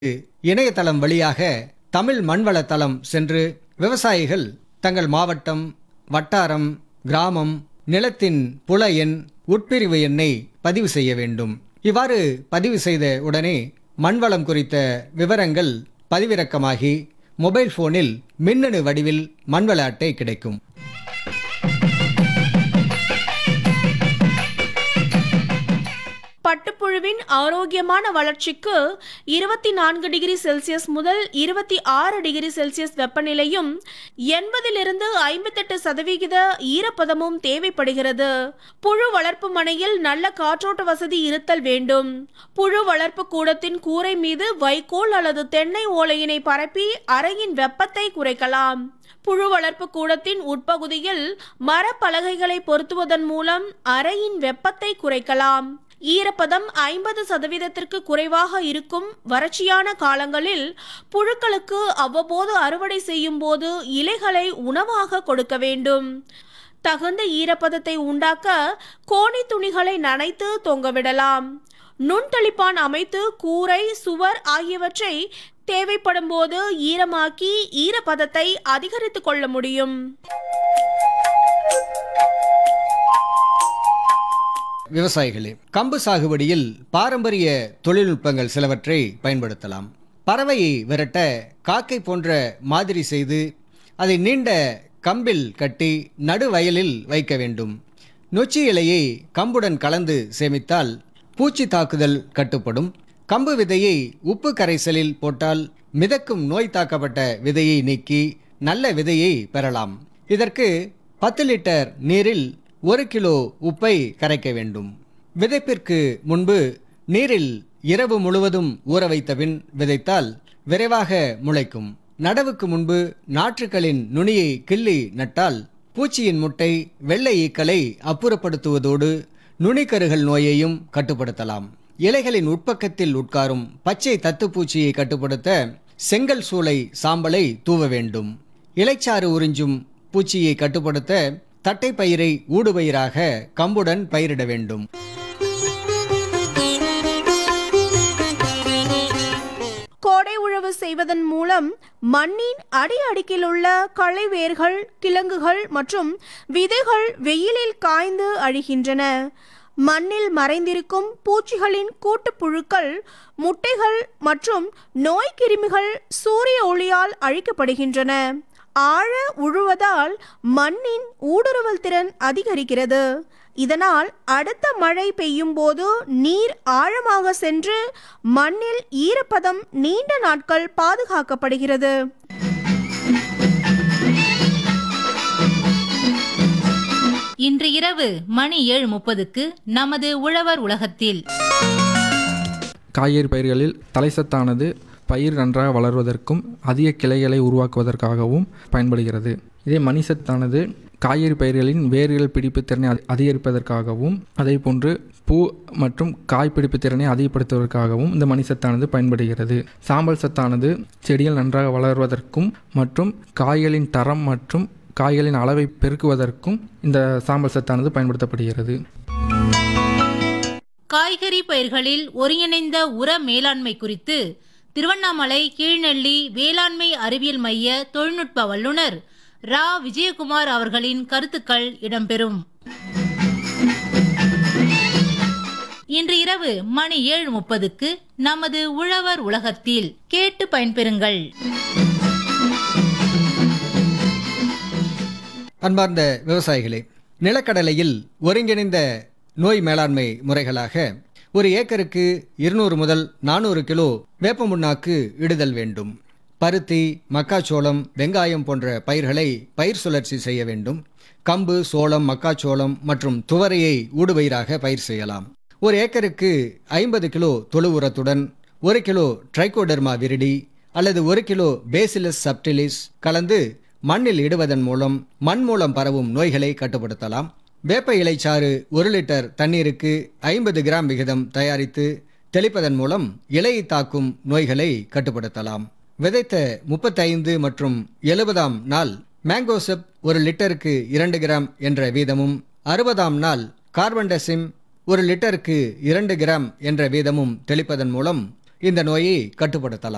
இணையதளம் வழியாக தமிழ் மண்வள தளம் சென்று விவசாயிகள் தங்கள் மாவட்டம் வட்டாரம் கிராமம் நிலத்தின் புல எண் உட்பிரிவு எண்ணை பதிவு செய்ய வேண்டும் இவ்வாறு பதிவு செய்த உடனே மண்வளம் குறித்த விவரங்கள் பதிவிறக்கமாகி மொபைல் போனில் மின்னணு வடிவில் மண்வள அட்டை கிடைக்கும் பட்டுப்புழுவின் ஆரோக்கியமான வளர்ச்சிக்கு இருபத்தி நான்கு டிகிரி செல்சியஸ் முதல் இருபத்தி ஆறு டிகிரி செல்சியஸ் வெப்பநிலையும் எண்பதிலிருந்து ஐம்பத்தெட்டு சதவிகித ஈரப்பதமும் தேவைப்படுகிறது புழு வளர்ப்பு மனையில் நல்ல காற்றோட்ட வசதி இருத்தல் வேண்டும் புழு வளர்ப்பு கூடத்தின் கூரை மீது வைக்கோல் அல்லது தென்னை ஓலையினை பரப்பி அறையின் வெப்பத்தை குறைக்கலாம் புழு வளர்ப்பு கூடத்தின் உட்பகுதியில் மரப்பலகைகளை பொருத்துவதன் மூலம் அறையின் வெப்பத்தை குறைக்கலாம் ஈரப்பதம் ஐம்பது சதவீதத்திற்கு குறைவாக இருக்கும் வறட்சியான காலங்களில் புழுக்களுக்கு அவ்வப்போது அறுவடை செய்யும் போது இலைகளை உணவாக கொடுக்க வேண்டும் தகுந்த ஈரப்பதத்தை உண்டாக்க கோணி துணிகளை நனைத்து தொங்கவிடலாம் நுண்தளிப்பான் அமைத்து கூரை சுவர் ஆகியவற்றை தேவைப்படும் போது ஈரமாக்கி ஈரப்பதத்தை அதிகரித்துக் கொள்ள முடியும் விவசாயிகளே கம்பு சாகுபடியில் பாரம்பரிய தொழில்நுட்பங்கள் சிலவற்றை பயன்படுத்தலாம் பறவையை விரட்ட காக்கை போன்ற மாதிரி செய்து அதை நீண்ட கம்பில் கட்டி நடுவயலில் வைக்க வேண்டும் நொச்சி இலையை கம்புடன் கலந்து சேமித்தால் பூச்சி தாக்குதல் கட்டுப்படும் கம்பு விதையை உப்பு கரைசலில் போட்டால் மிதக்கும் நோய் தாக்கப்பட்ட விதையை நீக்கி நல்ல விதையை பெறலாம் இதற்கு பத்து லிட்டர் நீரில் ஒரு கிலோ உப்பை கரைக்க வேண்டும் விதைப்பிற்கு முன்பு நீரில் இரவு முழுவதும் ஊற வைத்த பின் விதைத்தால் விரைவாக முளைக்கும் நடவுக்கு முன்பு நாற்றுக்களின் நுனியை கிள்ளி நட்டால் பூச்சியின் முட்டை வெள்ளை ஈக்களை அப்புறப்படுத்துவதோடு நுனிக்கருகள் நோயையும் கட்டுப்படுத்தலாம் இலைகளின் உட்பக்கத்தில் உட்காரும் பச்சை தத்துப்பூச்சியை கட்டுப்படுத்த செங்கல் சூளை சாம்பலை தூவ வேண்டும் இலைச்சாறு உறிஞ்சும் பூச்சியை கட்டுப்படுத்த தட்டைப்பயிரை ஊடுபயிராக கம்புடன் பயிரிட வேண்டும் கோடை உழவு செய்வதன் மூலம் மண்ணின் அடி அடுக்கில் உள்ள களை வேர்கள் கிழங்குகள் மற்றும் விதைகள் வெயிலில் காய்ந்து அழிகின்றன மண்ணில் மறைந்திருக்கும் பூச்சிகளின் கூட்டுப்புழுக்கள் முட்டைகள் மற்றும் நோய் கிருமிகள் சூரிய ஒளியால் அழிக்கப்படுகின்றன ஆழ உழுவதால் மண்ணின் ஊடுருவல் திறன் அதிகரிக்கிறது இதனால் அடுத்த மழை பெய்யும் போது நீர் ஆழமாக சென்று மண்ணில் ஈரப்பதம் நீண்ட நாட்கள் பாதுகாக்கப்படுகிறது இன்று இரவு மணி ஏழு முப்பதுக்கு நமது உழவர் உலகத்தில் காய்கறி பயிர்களில் தலைசத்தானது பயிர் நன்றாக வளர்வதற்கும் அதிக கிளைகளை உருவாக்குவதற்காகவும் பயன்படுகிறது இதே மணிசத்தானது காய்கறி பயிர்களின் வேர்கள் பிடிப்பு திறனை அதி- அதிகரிப்பதற்காகவும் அதே போன்று பூ மற்றும் காய் பிடிப்பு திறனை அதிகப்படுத்துவதற்காகவும் இந்த மணிசத்தானது பயன்படுகிறது சாம்பல் சத்தானது செடிகள் நன்றாக வளர்வதற்கும் மற்றும் காய்களின் தரம் மற்றும் காய்களின் அளவை பெருக்குவதற்கும் இந்த சாம்பல் சத்தானது பயன்படுத்தப்படுகிறது காய்கறி பயிர்களில் ஒருங்கிணைந்த உர மேலாண்மை குறித்து திருவண்ணாமலை கீழ்நெல்லி வேளாண்மை அறிவியல் மைய தொழில்நுட்ப வல்லுநர் ரா விஜயகுமார் அவர்களின் கருத்துக்கள் இடம்பெறும் இன்று இரவு மணி ஏழு முப்பதுக்கு நமது உழவர் உலகத்தில் கேட்டு பயன்பெறுங்கள் அன்பார்ந்த விவசாயிகளே நிலக்கடலையில் ஒருங்கிணைந்த நோய் மேலாண்மை முறைகளாக ஒரு ஏக்கருக்கு இருநூறு முதல் நானூறு கிலோ வேப்பமுண்ணாக்கு இடுதல் வேண்டும் பருத்தி மக்காச்சோளம் வெங்காயம் போன்ற பயிர்களை பயிர் சுழற்சி செய்ய வேண்டும் கம்பு சோளம் மக்காச்சோளம் மற்றும் துவரையை ஊடுபயிராக பயிர் செய்யலாம் ஒரு ஏக்கருக்கு ஐம்பது கிலோ தொழு உரத்துடன் ஒரு கிலோ ட்ரைகோடர்மா விரிடி அல்லது ஒரு கிலோ பேசிலஸ் சப்டிலிஸ் கலந்து மண்ணில் இடுவதன் மூலம் மண் மூலம் பரவும் நோய்களை கட்டுப்படுத்தலாம் வேப்ப இலைச்சாறு ஒரு லிட்டர் தண்ணீருக்கு ஐம்பது கிராம் விகிதம் தயாரித்து தெளிப்பதன் மூலம் இலையை தாக்கும் நோய்களை கட்டுப்படுத்தலாம் விதைத்த முப்பத்தைந்து மற்றும் எழுபதாம் நாள் மேங்கோசெப் ஒரு லிட்டருக்கு இரண்டு கிராம் என்ற வீதமும் அறுபதாம் நாள் கார்பன்டசிம் ஒரு லிட்டருக்கு இரண்டு கிராம் என்ற வீதமும் தெளிப்பதன் மூலம் இந்த நோயை கட்டுப்படுத்தலாம்